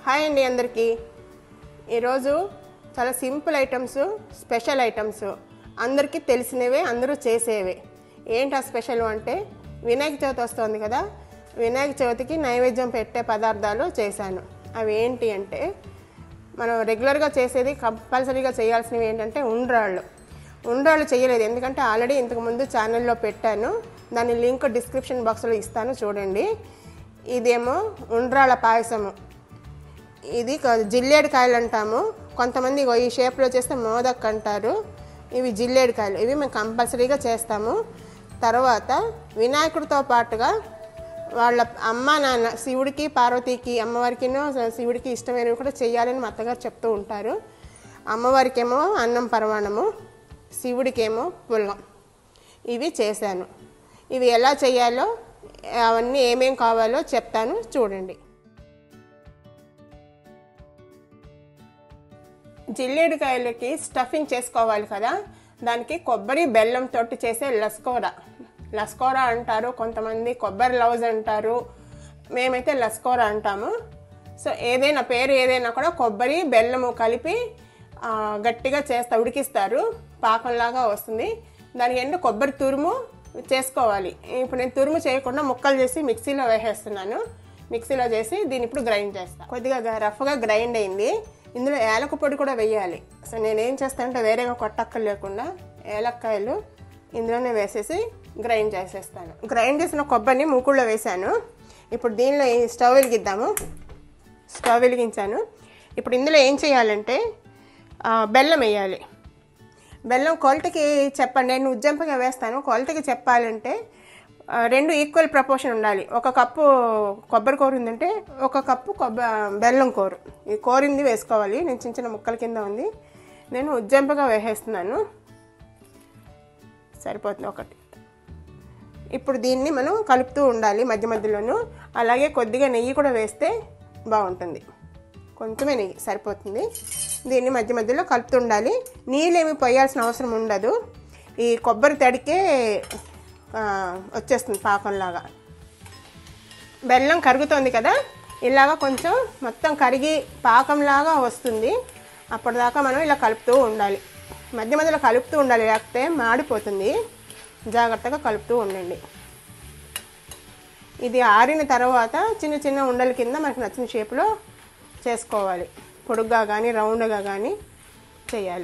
hi అండి అందరికీ ఈరోజు చాలా సింపుల్ ఐటమ్స్ స్పెషల్ ఐటమ్స్ అందరికీ తెలిసినవే అందరూ చేసేవే ఏంటి ఆ స్పెషల్ అంటే వినాయక చవితి వస్తుంది కదా వినాయక చవితికి నైవేద్యం పెట్టే పదార్థాలు చేశాను అవి ఏంటి అంటే మనం రెగ్యులర్గా చేసేది కంపల్సరీగా చేయాల్సినవి ఏంటంటే ఉండ్రాళ్ళు ఉండ్రాళ్ళు చేయలేదు ఎందుకంటే ఆల్రెడీ ఇంతకుముందు ఛానల్లో పెట్టాను దాని లింక్ డిస్క్రిప్షన్ బాక్స్లో ఇస్తాను చూడండి ఇదేమో ఉండ్రాళ్ళ పాయసము ఇది క- జిల్లేడు కాయలు అంటాము కొంతమంది ఇగో ఈ షేప్లో చేస్తే మోదక్ అంటారు ఇవి జిల్లేడు కాయలు ఇవి మేము కంపల్సరీగా చేస్తాము తర్వాత వినాయకుడితో పాటుగా వాళ్ళ అమ్మ నాన్న శివుడికి పార్వతీకి అమ్మవారికినో శివుడికి ఇష్టమైనవి కూడా చేయాలని మా అత్తగారు చెప్తూ ఉంటారు అమ్మవారికేమో అన్నం పరమాణము శివుడికేమో పుల్గం ఇవి చేశాను ఇవి ఎలా చేయాలో అవన్నీ ఏమేం కావాలో చెప్తాను చూడండి జిల్లేడుకాయలకి స్టఫింగ్ చేసుకోవాలి కదా దానికి కొబ్బరి బెల్లం తోటి చేసే లస్కోర లస్కోర అంటారు కొంతమంది కొబ్బరి లౌజ్ అంటారు మేమైతే లస్కోర అంటాము సో ఏదైనా పేరు ఏదైనా కూడా కొబ్బరి బెల్లము కలిపి ఆ, గట్టిగా చేస్తా ఉడికిస్తారు పాకంలాగా వస్తుంది దానికి ఏంటో కొబ్బరి తురుము చేసుకోవాలి ఇప్పుడు నేను తురుము చేయకుండా ముక్కలు చేసి మిక్సీలో వేసేస్తున్నాను మిక్సీలో చేసి దీన్ని ఇప్పుడు గ్రైండ్ చేస్తాను కొద్దిగా గ- రఫ్గా గ్రైండ్ అయింది ఇందులో ఏలక పొడి కూడా వేయాలి సో నేను ఏం చేస్తానంటే వేరేగా కొట్టక్కర్ లేకుండా ఏలక్కాయలు ఇందులోనే వేసేసి గ్రైండ్ చేసేస్తాను గ్రైండ్ చేసిన కొబ్బరిని మూకుళ్ళో వేసాను ఇప్పుడు దీనిలో ఈ స్టవ్ వెలిగిద్దాము స్టవ్ వెలిగించాను ఇప్పుడు ఇందులో ఏం చేయాలంటే ఆ, బెల్లం వేయాలి బెల్లం కొలతకి చెప్పండి నేను ఉజ్జంపగా వేస్తాను కొలతకి చెప్పాలంటే ఆ, రెండు ఈక్వల్ ప్రపోర్షన్ ఉండాలి ఒక కప్పు కొబ్బరి కూర ఉందంటే ఒక కప్పు కొబ్బ బెల్లం కూర ఈ కోరింది వేసుకోవాలి నేను చిన్న చిన్న ముక్కల కింద ఉంది నేను ఉజ్జంపగా వేసేస్తున్నాను సరిపోతుంది ఒకటి ఇప్పుడు దీన్ని మనం కలుపుతూ ఉండాలి మధ్య మధ్యలోనూ అలాగే కొద్దిగా నెయ్యి కూడా వేస్తే బాగుంటుంది కొంచెమే నెయ్యి సరిపోతుంది దీన్ని మధ్య మధ్యలో కలుపుతూ ఉండాలి నీళ్ళేమి పోయాల్సిన అవసరం ఉండదు ఈ కొబ్బరి తడికే ఆ, వచ్చేస్తుంది పాకంలాగా బెల్లం కరుగుతోంది కదా ఇలాగా కొంచెం మొత్తం కరిగి పాకంలాగా వస్తుంది అప్పటిదాకా మనం ఇలా కలుపుతూ ఉండాలి మధ్య మధ్యలో కలుపుతూ ఉండాలి లేకపోతే మాడిపోతుంది జాగ్రత్తగా కలుపుతూ ఉండండి ఇది ఆరిన తర్వాత చిన్న చిన్న ఉండల కింద మనకు నచ్చిన షేప్లో చేసుకోవాలి పొడుగ్గా కానీ రౌండ్గా కానీ చేయాలి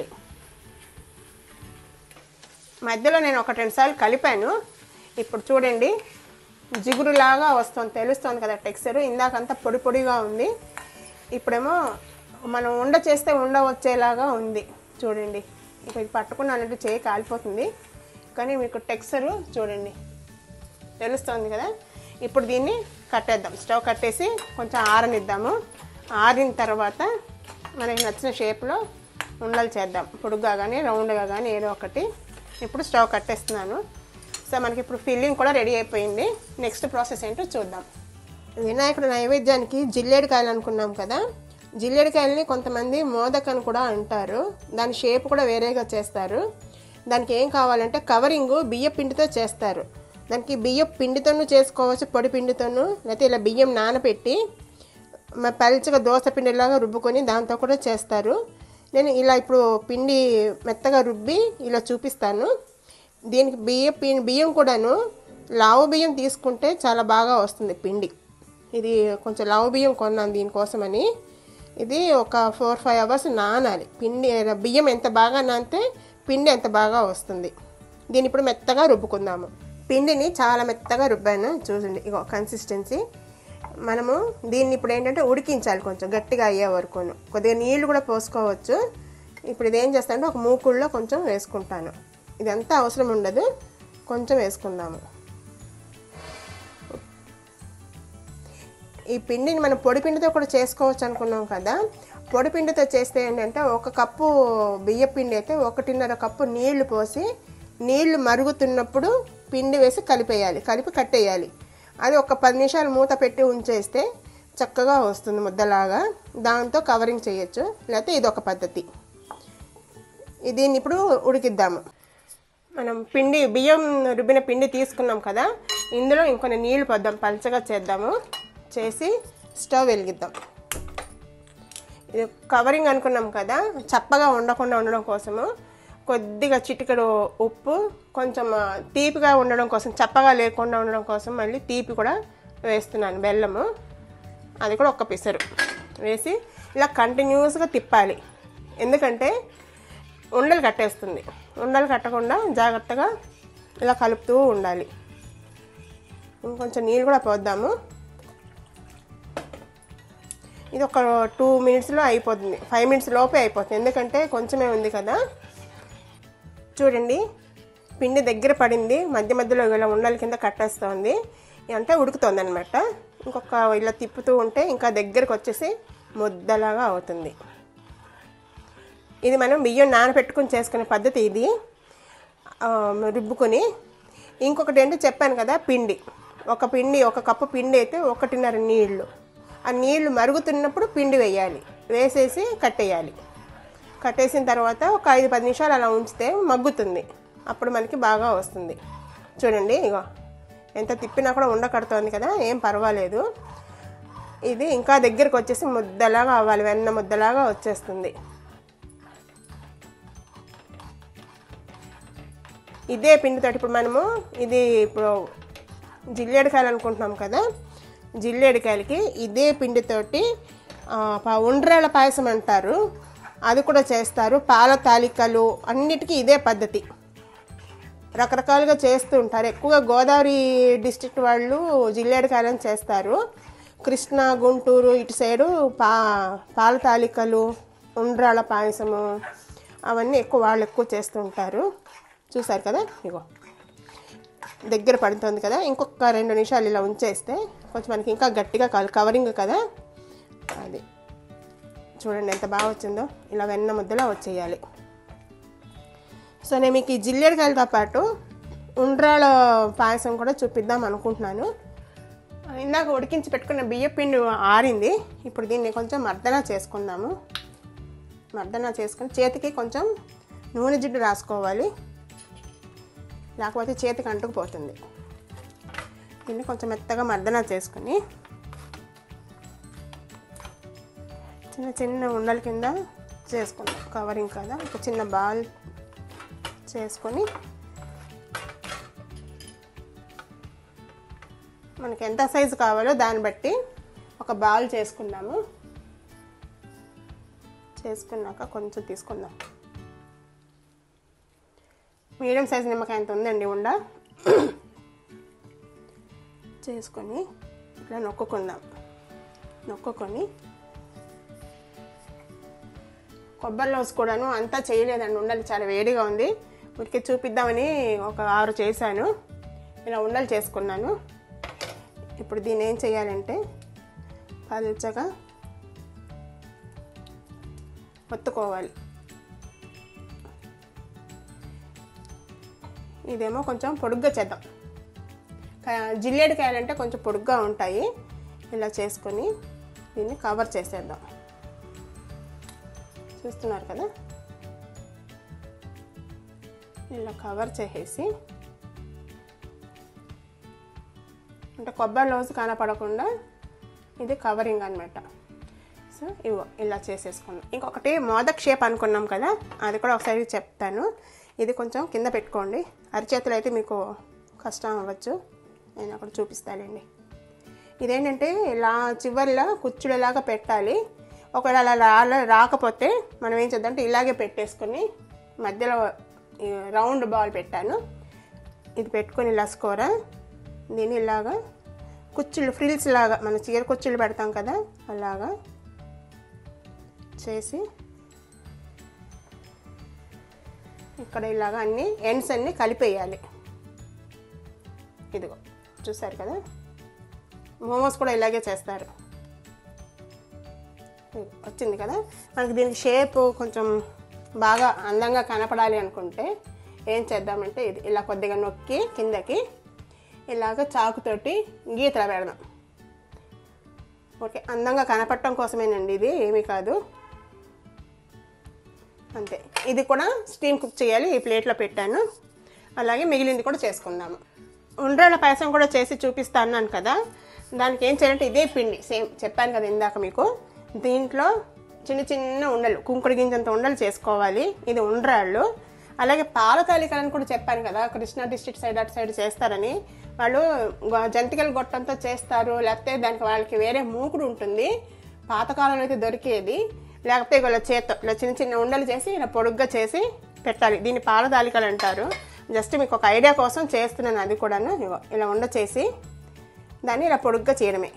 మధ్యలో నేను ఒక రెండు సార్లు కలిపాను ఇప్పుడు చూడండి జిగురులాగా వస్తుంది తెలుస్తుంది కదా టెక్స్చర్ ఇందాకంతా పొడి పొడిగా ఉంది ఇప్పుడేమో మనం ఉండ చేస్తే ఉండ వచ్చేలాగా ఉంది చూడండి ఇప్పుడు ఇది పట్టుకున్నానంటే చేయి కాలిపోతుంది కానీ మీకు టెక్స్చరు చూడండి తెలుస్తుంది కదా ఇప్పుడు దీన్ని కట్టేద్దాం స్టవ్ కట్టేసి కొంచెం ఆరనిద్దాము ఆరిన తర్వాత మనకి నచ్చిన షేప్లో ఉండలు చేద్దాం పొడుగ్గా కానీ రౌండ్గా కానీ ఏదో ఒకటి ఇప్పుడు స్టవ్ కట్టేస్తున్నాను సో మనకి ఇప్పుడు ఫిల్లింగ్ కూడా రెడీ అయిపోయింది నెక్స్ట్ ప్రాసెస్ ఏంటో చూద్దాం వినాయకుడు నైవేద్యానికి జిల్లేడుకాయలు అనుకున్నాం కదా జిల్లేడుకాయలని కొంతమంది మోదక్ అని కూడా అంటారు దాని షేప్ కూడా వేరేగా చేస్తారు దానికి ఏం కావాలంటే కవరింగ్ బియ్య పిండితో చేస్తారు దానికి బియ్య పిండితోనూ చేసుకోవచ్చు పొడి పిండితోనూ లేకపోతే ఇలా బియ్యం నానబెట్టి మ- పల్చగా దోశ పిండిలాగా రుబ్బుకొని దాంతో కూడా చేస్తారు నేను ఇలా ఇప్పుడు పిండి మెత్తగా రుబ్బి ఇలా చూపిస్తాను దీనికి బియ్య పి- బియ్యం కూడాను లావు బియ్యం తీసుకుంటే చాలా బాగా వస్తుంది పిండి ఇది కొంచెం లావు బియ్యం కొన్నాను దీనికోసమని ఇది ఒక ఫోర్ ఫైవ్ అవర్స్ నానాలి పిండి బియ్యం ఎంత బాగా నానితే పిండి ఎంత బాగా వస్తుంది దీన్ని ఇప్పుడు మెత్తగా రుబ్బుకుందాము పిండిని చాలా మెత్తగా రుబ్బాను చూడండి ఇగో కన్సిస్టెన్సీ మనము దీన్ని ఇప్పుడు ఏంటంటే ఉడికించాలి కొంచెం గట్టిగా అయ్యే వరకును కొద్దిగా నీళ్లు కూడా పోసుకోవచ్చు ఇప్పుడు ఇదేం చేస్తానంటే ఒక మూకుళ్ళలో కొంచెం వేసుకుంటాను ఇదంతా అవసరం ఉండదు కొంచెం వేసుకుందాము ఈ పిండిని మనం పొడి పిండితో కూడా చేసుకోవచ్చు అనుకున్నాం కదా పొడి పిండితో చేస్తే ఏంటంటే ఒక కప్పు బియ్య పిండి అయితే ఒకటిన్నర కప్పు నీళ్లు పోసి నీళ్లు మరుగుతున్నప్పుడు పిండి వేసి కలిపేయాలి కలిపి కట్టేయాలి అది ఒక పది నిమిషాలు మూత పెట్టి ఉంచేస్తే చక్కగా వస్తుంది ముద్దలాగా దాంతో కవరింగ్ చేయొచ్చు లేకపోతే ఇది ఒక పద్ధతి దీన్ని ఇప్పుడు ఉడికిద్దాము మనం పిండి బియ్యం రుబ్బిన పిండి తీసుకున్నాం కదా ఇందులో ఇంకొన్ని నీళ్లు పోద్దాం పలచగా చేద్దాము చేసి స్టవ్ వెలిగిద్దాం ఇది కవరింగ్ అనుకున్నాం కదా చప్పగా ఉండకుండా ఉండడం కోసము కొద్దిగా చిటికెడు ఉప్పు కొంచెం ఆ, తీపిగా ఉండడం కోసం చప్పగా లేకుండా ఉండడం కోసం మళ్ళీ తీపి కూడా వేస్తున్నాను బెల్లము అది కూడా ఒక్క పిసరు వేసి ఇలా కంటిన్యూస్గా తిప్పాలి ఎందుకంటే ఉండలు కట్టేస్తుంది ఉండలు కట్టకుండా జాగ్రత్తగా ఇలా కలుపుతూ ఉండాలి ఇంకొంచెం నీళ్ళు కూడా పోద్దాము ఇది ఒక టూ మినిట్స్లో అయిపోతుంది ఫైవ్ మినిట్స్ లోపే అయిపోతుంది ఎందుకంటే కొంచెమే ఉంది కదా చూడండి పిండి దగ్గర పడింది మధ్య మధ్యలో ఇలా ఉండల కింద కట్టేస్తుంది అంటే ఉడుకుతుంది అనమాట ఇంకొక ఇలా తిప్పుతూ ఉంటే ఇంకా దగ్గరకు వచ్చేసి ముద్దలాగా అవుతుంది ఇది మనం బియ్యం నానబెట్టుకుని చేసుకునే పద్ధతి ఇది ఆ, రుబ్బుకొని ఇంకొకటి ఏంటో చెప్పాను కదా పిండి ఒక పిండి ఒక కప్పు పిండి అయితే ఒకటిన్నర నీళ్ళు ఆ నీళ్లు మరుగుతున్నప్పుడు పిండి వేయాలి వేసేసి కట్టేయాలి కట్టేసిన తర్వాత ఒక ఐదు పది నిమిషాలు అలా ఉంచితే మగ్గుతుంది అప్పుడు మనకి బాగా వస్తుంది చూడండి ఇగో ఎంత తిప్పినా కూడా ఉండకడుతోంది కదా ఏం పర్వాలేదు ఇది ఇంకా దగ్గరికి వచ్చేసి ముద్దలాగా అవ్వాలి వెన్న ముద్దలాగా వచ్చేస్తుంది ఇదే పిండితోటి ఇప్పుడు మనము ఇది ఇప్పుడు జిల్లేడికాయలు అనుకుంటున్నాం కదా జిల్లేడికాయలకి ఇదే పిండితోటి ఆ, ప- ఉండ్రాళ్ళ పాయసం అంటారు అది కూడా చేస్తారు పాల తాలికలు అన్నిటికీ ఇదే పద్ధతి రకరకాలుగా చేస్తూ ఉంటారు ఎక్కువగా గోదావరి డిస్ట్రిక్ట్ వాళ్ళు జిల్లేడికాయలను చేస్తారు కృష్ణా గుంటూరు ఇటు సైడు పా పాల తాలికలు ఉండ్రాళ్ళ పాయసము అవన్నీ ఎక్కువ వాళ్ళు ఎక్కువ చేస్తూ ఉంటారు చూసారు కదా ఇగో దగ్గర పడుతుంది కదా ఇంకొక రెండు నిమిషాలు ఇలా ఉంచేస్తే కొంచెం మనకి ఇంకా గట్టిగా కావాలి కవరింగ్ కదా అది చూడండి ఎంత బాగా వచ్చిందో ఇలా వెన్న ముద్దలా వచ్చేయాలి సో నేను మీకు ఈ జిల్లేడుకాయలతో పాటు ఉండ్రాల పాయసం కూడా చూపిద్దాం అనుకుంటున్నాను ఇందాక ఉడికించి పెట్టుకున్న బియ్య పిండి ఆరింది ఇప్పుడు దీన్ని కొంచెం మర్దన చేసుకుందాము మర్దన చేసుకుని చేతికి కొంచెం నూనె జిడ్డు రాసుకోవాలి లేకపోతే చేతికి అంటుకుపోతుంది దీన్ని కొంచెం మెత్తగా మర్దన చేసుకుని చిన్న చిన్న ఉండల కింద చేసుకుందాం కవరింగ్ కదా ఒక చిన్న బాల్ చేసుకొని మనకి ఎంత సైజు కావాలో దాన్ని బట్టి ఒక బాల్ చేసుకుందాము చేసుకున్నాక కొంచెం తీసుకుందాం మీడియం సైజు నిమ్మకాయ ఎంత ఉందండి ఉండ చేసుకొని ఇట్లా నొక్కుకుందాం నొక్కుకొని కొబ్బరి లోస్ కూడాను అంతా చేయలేదండి ఉండలు చాలా వేడిగా ఉంది ఉడికి చూపిద్దామని ఒక ఆరు చేశాను ఇలా ఉండలు చేసుకున్నాను ఇప్పుడు దీన్ని ఏం చేయాలంటే పల్చగా ఒత్తుకోవాలి ఇదేమో కొంచెం పొడుగ్గా చేద్దాం కా- జిల్లేడికాయలంటే కొంచెం పొడుగ్గా ఉంటాయి ఇలా చేసుకొని దీన్ని కవర్ చేసేద్దాం చూస్తున్నారు కదా ఇలా కవర్ చేసేసి అంటే కొబ్బరి లోజు కనపడకుండా ఇది కవరింగ్ అనమాట సో ఇవో ఇలా చేసేసుకున్నాం ఇంకొకటి మోదక్ షేప్ అనుకున్నాం కదా అది కూడా ఒకసారి చెప్తాను ఇది కొంచెం కింద పెట్టుకోండి అరిచేతులు అయితే మీకు కష్టం అవ్వచ్చు నేను అక్కడ చూపిస్తానండి ఇదేంటంటే ఇలా చివరిలో కుచ్చుడులాగా పెట్టాలి ఒకవేళ అలా రా రాకపోతే మనం ఏం చేద్దామంటే ఇలాగే పెట్టేసుకొని మధ్యలో ఈ రౌండ్ బాల్ పెట్టాను ఇది పెట్టుకొని లస్కోర దీన్ని ఇలాగా కుచ్చుళ్ళు ఫ్రిల్స్ లాగా మన చీర కుచ్చుళ్ళు పెడతాం కదా అలాగా చేసి ఇక్కడ ఇలాగా అన్ని ఎండ్స్ అన్ని కలిపేయాలి ఇదిగో చూసారు కదా మోమోస్ కూడా ఇలాగే చేస్తారు ఇదిగో, వచ్చింది కదా మనకి దీని షేప్ కొంచెం బాగా అందంగా కనపడాలి అనుకుంటే ఏం చేద్దామంటే ఇది ఇలా కొద్దిగా నొక్కి కిందకి ఇలాగ చాకుతోటి గీతలు పెడదాం ఓకే అందంగా కనపడటం కోసమేనండి ఇది ఏమీ కాదు అంతే ఇది కూడా స్టీమ్ కుక్ చేయాలి ఈ ప్లేట్లో పెట్టాను అలాగే మిగిలింది కూడా చేసుకుందాము ఉండ్రాళ్ళ పాయసం కూడా చేసి చూపిస్తా అన్నాను కదా దానికి ఏం చేయాలంటే ఇదే పిండి సేమ్ చెప్పాను కదా ఇందాక మీకు దీంట్లో చిన్న చిన్న ఉండలు కుంకుడు గింజంత ఉండలు చేసుకోవాలి ఇది ఉండ్రాళ్ళు అలాగే పాల తాలికలని కూడా చెప్పాను కదా కృష్ణా డిస్ట్రిక్ట్ సైడ్ అటు సైడ్ చేస్తారని వాళ్ళు గ- జంతికల గొట్టంతో చేస్తారు లేకపోతే దానికి వాళ్ళకి వేరే మూకుడు ఉంటుంది పాతకాలంలో అయితే దొరికేది లేకపోతే ఇలా చేత్తో ఇలా చిన్న చిన్న ఉండలు చేసి ఇలా పొడుగ్గా చేసి పెట్టాలి దీన్ని పాల తాలికలు అంటారు జస్ట్ మీకు ఒక ఐడియా కోసం చేస్తున్నాను అది కూడాను ఇగో ఇలా ఉండ చేసి దాన్ని ఇలా పొడుగ్గా చేయడమే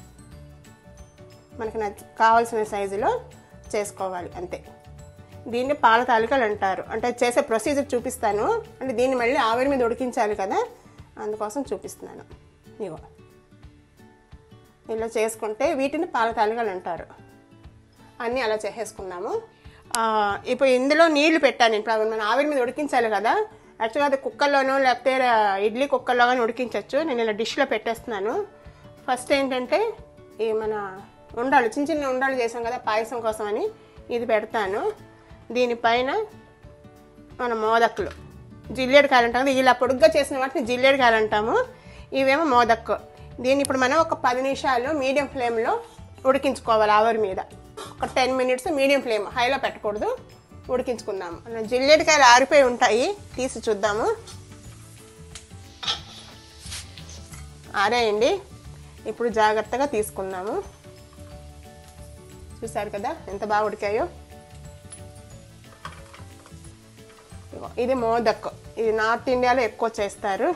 మనకి నచ్చ కావాల్సిన సైజులో చేసుకోవాలి అంతే దీన్ని పాల తాలికలు అంటారు అంటే చేసే ప్రొసీజర్ చూపిస్తాను అంటే దీన్ని మళ్ళీ ఆవిరి మీద ఉడికించాలి కదా అందుకోసం చూపిస్తున్నాను ఇగో ఇలా చేసుకుంటే వీటిని పాల తాలికలు అంటారు అన్నీ అలా చేసేసుకున్నాము ఆ, ఇప్పుడు ఇందులో నీళ్లు పెట్టాను ఇప్పుడు అవి మనం ఆవిరి మీద ఉడికించాలి కదా యాక్చువల్గా అది కుక్కర్లోనో లేకపోతే ఇడ్లీ కుక్కర్లో కానీ ఉడికించవచ్చు నేను ఇలా డిష్లో పెట్టేస్తున్నాను ఫస్ట్ ఏంటంటే ఈ మన ఉండాలి చిన్న చిన్న ఉండాలు చేసాం కదా పాయసం కోసం అని ఇది పెడతాను దీనిపైన మన మోదక్కులు జిల్లేడుకాయలు అంటాం కదా ఇలా పొడుగ్గా చేసిన వాటిని జిల్లేడుకాయలు అంటాము ఇవేమో మోదక్కు దీన్ని ఇప్పుడు మనం ఒక పది నిమిషాలు మీడియం ఫ్లేమ్లో ఉడికించుకోవాలి ఆవిరి మీద ఒక టెన్ మినిట్స్ మీడియం ఫ్లేమ్ హైలో పెట్టకూడదు ఉడికించుకుందాము అలా జిల్లేడుకాయలు ఆరిపోయి ఉంటాయి తీసి చూద్దాము ఆరాయండి ఇప్పుడు జాగ్రత్తగా తీసుకున్నాము చూసారు కదా ఎంత బాగా ఉడికాయో ఇగో, ఇది మోదక్ ఇది నార్త్ ఇండియాలో ఎక్కువ చేస్తారు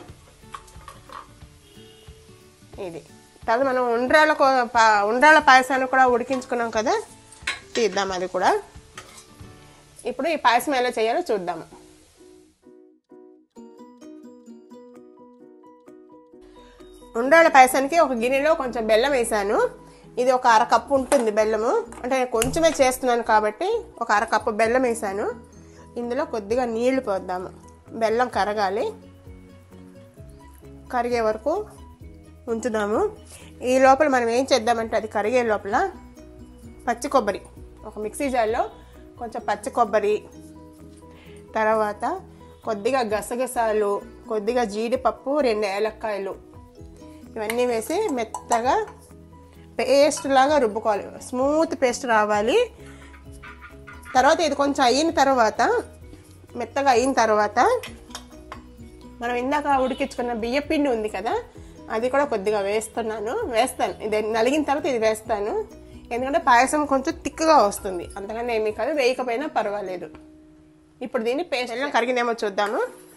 ఇది తర్వాత మనం ఉండ్రాల కో- పా- ఉండ్రాల పాయసాన్ని కూడా ఉడికించుకున్నాం కదా తీద్దాం అది కూడా ఇప్పుడు ఈ పాయసం ఎలా చేయాలో చూద్దాము ఉండ్రాల పాయసానికి ఒక గిన్నెలో కొంచెం బెల్లం వేసాను ఇది ఒక అరకప్పు ఉంటుంది బెల్లము అంటే నేను కొంచెమే చేస్తున్నాను కాబట్టి ఒక అరకప్పు బెల్లం వేసాను ఇందులో కొద్దిగా నీళ్లు పోద్దాము బెల్లం కరగాలి కరిగే వరకు ఉంచుదాము ఈ లోపల మనం ఏం చేద్దామంటే అది కరిగే లోపల పచ్చి కొబ్బరి ఒక మిక్సీ జార్లో కొంచెం పచ్చి కొబ్బరి తర్వాత కొద్దిగా గసగసాలు కొద్దిగా జీడిపప్పు రెండు ఏలక్కాయలు ఇవన్నీ వేసి మెత్తగా పేస్ట్ లాగా రుబ్బుకోవాలి స్మూత్ పేస్ట్ రావాలి తర్వాత ఇది కొంచెం అయిన తర్వాత మెత్తగా అయిన తర్వాత మనం ఇందాక ఉడికించుకున్న బియ్య పిండి ఉంది కదా అది కూడా కొద్దిగా వేస్తున్నాను వేస్తాను ఇది నలిగిన తర్వాత ఇది వేస్తాను ఎందుకంటే పాయసం కొంచెం తిక్కుగా వస్తుంది అంతకన్నా ఏమీ కాదు వేయకపోయినా పర్వాలేదు ఇప్పుడు దీన్ని పేస్ట్ ఎలా కరిగిందేమో చూద్దాము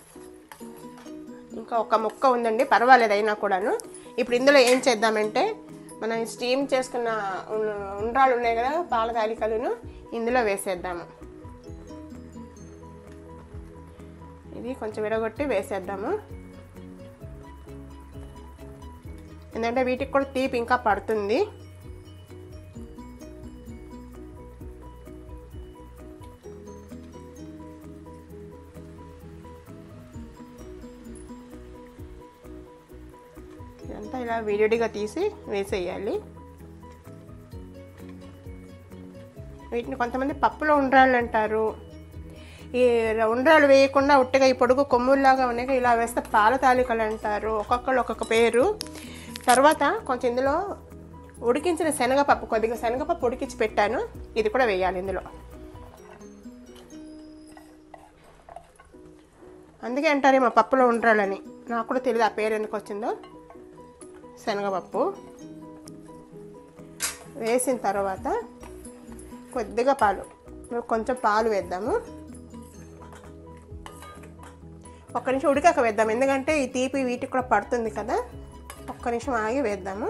ఇంకా ఒక ముక్క ఉందండి పర్వాలేదు అయినా కూడాను ఇప్పుడు ఇందులో ఏం చేద్దామంటే మనం స్టీమ్ చేసుకున్న ఉన్- ఉండ్రాలు ఉన్నాయి కదా పాల తాలికలను ఇందులో వేసేద్దాము ఇది కొంచెం విడగొట్టి వేసేద్దాము ఎందుకంటే వీటికి కూడా తీపి ఇంకా పడుతుంది ఇదంతా ఇలా విడివిడిగా తీసి వేసేయాలి వీటిని కొంతమంది పప్పులో ఉండ్రాళ్ళు అంటారు ఈ ఉండ్రాలు వేయకుండా ఉట్టిగా ఈ పొడుగు కొమ్ముల్లాగా ఉన్నాయి కదా, ఇలా వేస్తే పాల తాలికలు అంటారు ఒక్కొక్కరు ఒక్కొక్క పేరు తర్వాత కొంచెం ఇందులో ఉడికించిన శనగపప్పు కొద్దిగా శనగపప్పు ఉడికించి పెట్టాను ఇది కూడా వేయాలి ఇందులో అందుకే అంటారేమో పప్పులో ఉండ్రాలని నాకు కూడా తెలియదు ఆ పేరు ఎందుకు వచ్చిందో శనగపప్పు వేసిన తర్వాత కొద్దిగా పాలు కొంచెం పాలు వేద్దాము ఒక్క నిమిషం ఉడికాక వేద్దాం ఎందుకంటే ఈ తీపి వీటికి కూడా పడుతుంది కదా ఒక్క నిమిషం ఆగి వేద్దాము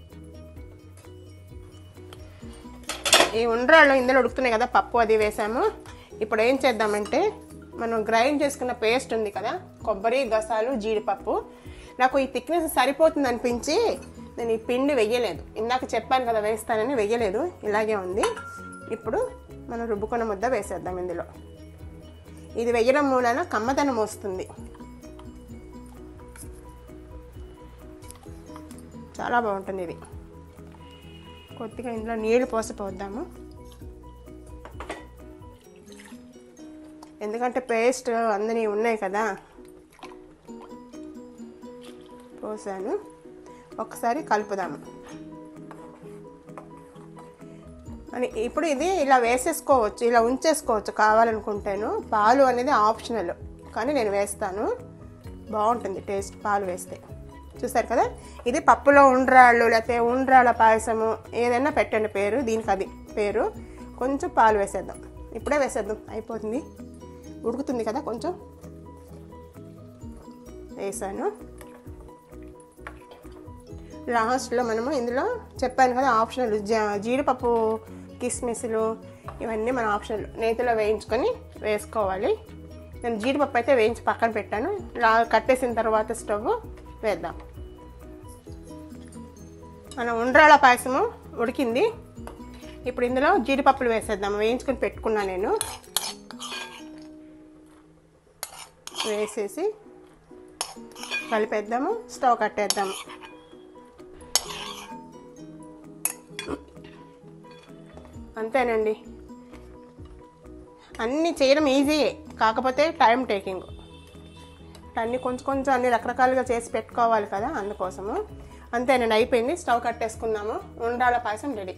ఈ ఉండ్రాళ్ళు ఇందులో ఉడుకుతున్నాయి కదా పప్పు అది వేసాము ఇప్పుడు ఏం చేద్దామంటే మనం గ్రైండ్ చేసుకున్న పేస్ట్ ఉంది కదా కొబ్బరి గసాలు జీడిపప్పు నాకు ఈ థిక్నెస్ సరిపోతుంది అనిపించి నేను ఈ పిండి వెయ్యలేదు ఇందాక చెప్పాను కదా వేస్తానని వెయ్యలేదు ఇలాగే ఉంది ఇప్పుడు మనం రుబ్బుకున్న ముద్ద వేసేద్దాం ఇందులో ఇది వెయ్యడం మూలన కమ్మదనం వస్తుంది చాలా బాగుంటుంది ఇది కొద్దిగా ఇందులో నీళ్లు పోసిపోద్దాము ఎందుకంటే పేస్ట్ అన్నీ ఉన్నాయి కదా పోసాను ఒకసారి కలుపుదాము అని ఇప్పుడు ఇది ఇలా వేసేసుకోవచ్చు ఇలా ఉంచేసుకోవచ్చు కావాలనుకుంటేను పాలు అనేది ఆప్షనల్ కానీ నేను వేస్తాను బాగుంటుంది టేస్ట్ పాలు వేస్తే చూసారు కదా ఇది పప్పులో ఉండ్రాళ్ళు లేకపోతే ఉండ్రాళ్ళ పాయసము ఏదైనా పెట్టండి పేరు దీనికి అది పేరు కొంచెం పాలు వేసేద్దాం ఇప్పుడే వేసేద్దాం అయిపోతుంది ఉడుకుతుంది కదా కొంచెం వేసాను లాస్ట్లో మనము ఇందులో చెప్పాను కదా ఆప్షనల్ జా- జీడిపప్పు కిస్మిస్లు ఇవన్నీ మన ఆప్షనల్ నేతిలో వేయించుకొని వేసుకోవాలి నేను జీడిపప్పు అయితే వేయించి పక్కన పెట్టాను లా కట్టేసిన తర్వాత స్టవ్ వేద్దాం మన ఉండ్రాళ్ళ పాయసము ఉడికింది ఇప్పుడు ఇందులో జీడిపప్పులు వేసేద్దాం వేయించుకొని పెట్టుకున్నా నేను వేసేసి కలిపేద్దాము స్టవ్ కట్టేద్దాము అంతేనండి అన్నీ చేయడం ఈజీయే కాకపోతే టైం టేకింగ్ అన్నీ కొంచెం కొంచెం అన్ని రకరకాలుగా చేసి పెట్టుకోవాలి కదా అందుకోసము అంతేనండి అయిపోయింది స్టవ్ కట్టేసుకున్నాము ఉండాల పాయసం రెడీ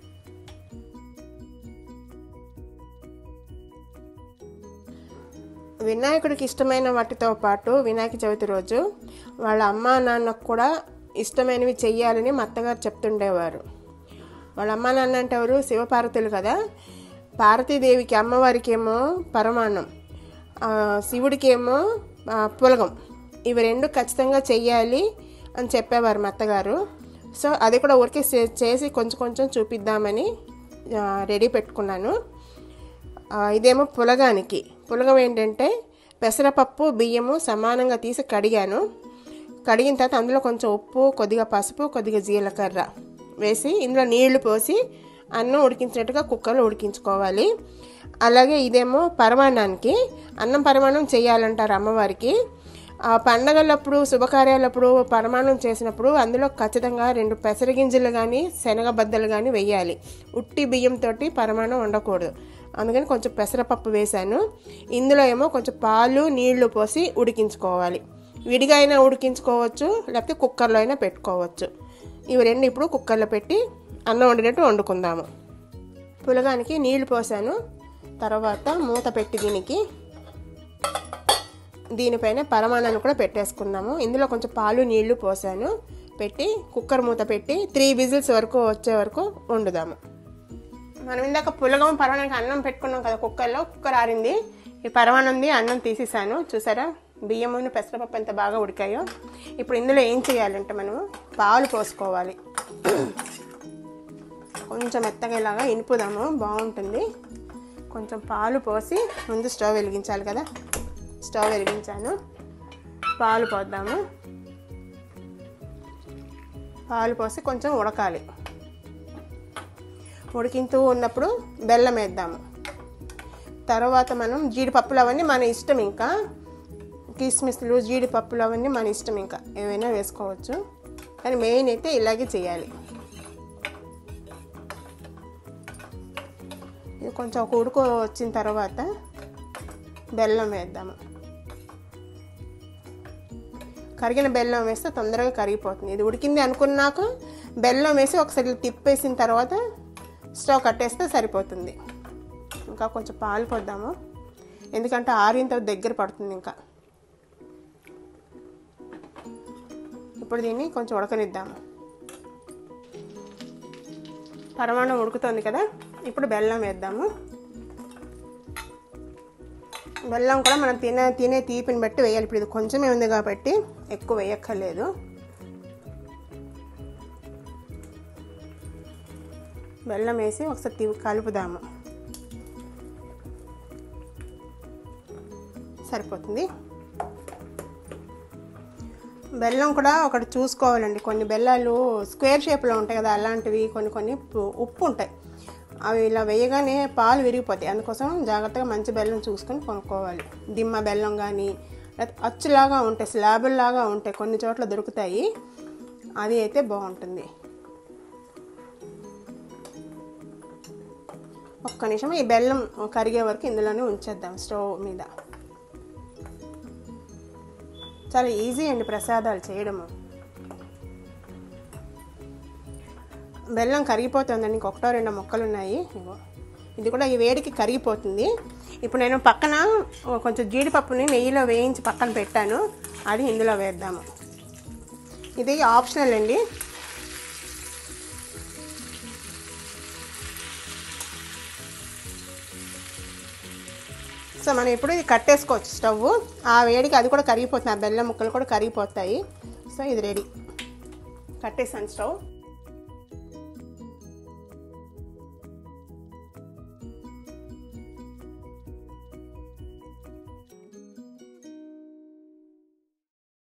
వినాయకుడికి ఇష్టమైన వాటితో పాటు వినాయక చవితి రోజు వాళ్ళ అమ్మా నాన్నకు కూడా ఇష్టమైనవి చెయ్యాలని మా అత్తగారు చెప్తుండేవారు వాళ్ళ అమ్మా నాన్న అంటే ఎవరు శివపార్వతులు కదా పార్వతీదేవికి అమ్మవారికి ఏమో పరమాన్నం ఆ, శివుడికేమో ఆ, పులగం ఇవి రెండు ఖచ్చితంగా చెయ్యాలి అని చెప్పేవారు మా అత్తగారు సో అది కూడా ఊరికే చే- చేసి కొంచెం కొంచెం చూపిద్దామని ఆ, రెడీ పెట్టుకున్నాను ఆ, ఇదేమో పులగానికి పులగం ఏంటంటే పెసరపప్పు బియ్యము సమానంగా తీసి కడిగాను కడిగిన తర్వాత అందులో కొంచెం ఉప్పు కొద్దిగా పసుపు కొద్దిగా జీలకర్ర వేసి ఇందులో నీళ్లు పోసి అన్నం ఉడికించినట్టుగా కుక్కర్లో ఉడికించుకోవాలి అలాగే ఇదేమో పరమాన్నానికి అన్నం పరమాన్నం చేయాలంటారు అమ్మవారికి ఆ పండగలప్పుడు శుభకార్యాలప్పుడు పరమాన్నం చేసినప్పుడు అందులో ఖచ్చితంగా రెండు పెసరగింజలు కానీ శనగబద్దలు కానీ వేయాలి ఉట్టి బియ్యంతో పరమాన్నం వండకూడదు అందుకని కొంచెం పెసరపప్పు వేశాను ఇందులో ఏమో కొంచెం పాలు నీళ్లు పోసి ఉడికించుకోవాలి విడిగా అయినా ఉడికించుకోవచ్చు లేకపోతే కుక్కర్లో అయినా పెట్టుకోవచ్చు ఇవి రెండు ఇప్పుడు కుక్కర్లో పెట్టి అన్నం వండినట్టు వండుకుందాము పులగానికి నీళ్లు పోసాను తర్వాత మూత పెట్టి దీనికి దీనిపైన పరమాణాన్ని కూడా పెట్టేసుకున్నాము ఇందులో కొంచెం పాలు నీళ్లు పోసాను పెట్టి కుక్కర్ మూత పెట్టి త్రీ విజిల్స్ వరకు వచ్చే వరకు వండుదాము మనం ఇందాక పులగం పరమాణానికి అన్నం పెట్టుకున్నాం కదా కుక్కర్లో కుక్కర్ ఆరింది ఈ పరమానంది అన్నం తీసేసాను చూసారా బియ్యమును పెసరపప్పు ఎంత బాగా ఉడికాయో ఇప్పుడు ఇందులో ఏం చేయాలంటే మనము పాలు పోసుకోవాలి కొంచెం మెత్తగా ఇలాగా ఇనుపుదాము బాగుంటుంది కొంచెం పాలు పోసి ముందు స్టవ్ వెలిగించాలి కదా స్టవ్ వెలిగించాను పాలు పోద్దాము పాలు పోసి కొంచెం ఉడకాలి ఉడికింతూ ఉన్నప్పుడు బెల్లం వేద్దాము తర్వాత మనం జీడిపప్పులు అవన్నీ మన ఇష్టం ఇంకా కిస్మిస్లు జీడిపప్పులు అవన్నీ మన ఇష్టం ఇంకా ఏవైనా వేసుకోవచ్చు కానీ మెయిన్ అయితే ఇలాగే చేయాలి ఇది కొంచెం ఒక ఉడుకు వచ్చిన తర్వాత బెల్లం వేద్దాము కరిగిన బెల్లం వేస్తే తొందరగా కరిగిపోతుంది ఇది ఉడికింది అనుకున్నాక బెల్లం వేసి ఒకసారి ఇలా తిప్పేసిన తర్వాత స్టవ్ కట్టేస్తే సరిపోతుంది ఇంకా కొంచెం పాలు పోద్దాము ఎందుకంటే ఆరిన తర్వాత దగ్గర పడుతుంది ఇంకా ఇప్పుడు దీన్ని కొంచెం ఉడకనిద్దాము పరమాణం ఉడుకుతుంది కదా ఇప్పుడు బెల్లం వేద్దాము బెల్లం కూడా మనం తినే తినే తీపిని బట్టి వేయాలి ఇప్పుడు ఇది కొంచెమే ఉంది కాబట్టి ఎక్కువ వేయక్కర్లేదు బెల్లం వేసి ఒకసారి తీ- కలుపుదాము సరిపోతుంది బెల్లం కూడా ఒకటి చూసుకోవాలండి కొన్ని బెల్లాలు స్క్వేర్ షేప్లో ఉంటాయి కదా అలాంటివి కొన్ని కొన్ని పు- ఉప్పు ఉంటాయి అవి ఇలా వేయగానే పాలు విరిగిపోతాయి అందుకోసం జాగ్రత్తగా మంచి బెల్లం చూసుకొని కొనుక్కోవాలి దిమ్మ బెల్లం కానీ లేకపోతే అచ్చులాగా ఉంటాయి స్లాబుల్లాగా ఉంటాయి కొన్ని చోట్ల దొరుకుతాయి అది అయితే బాగుంటుంది ఒక్క నిమిషం ఈ బెల్లం కరిగే వరకు ఇందులోనే ఉంచేద్దాం స్టవ్ మీద చాలా ఈజీ అండి ప్రసాదాలు చేయడము బెల్లం కరిగిపోతుందండి ఇంకొకటో రెండో మొక్కలు ఉన్నాయి ఇగో ఇది కూడా ఈ వేడికి కరిగిపోతుంది ఇప్పుడు నేను పక్కన ఓ కొంచెం జీడిపప్పుని నెయ్యిలో వేయించి పక్కన పెట్టాను అది ఇందులో వేద్దాము ఇది ఆప్షనల్ అండి సో మనం ఇప్పుడు ఇది కట్టేసుకోవచ్చు స్టవ్ ఆ వేడికి అది కూడా కరిగిపోతుంది ఆ బెల్లం ముక్కలు కూడా కరిగిపోతాయి సో ఇది రెడీ కట్టేసాను స్టవ్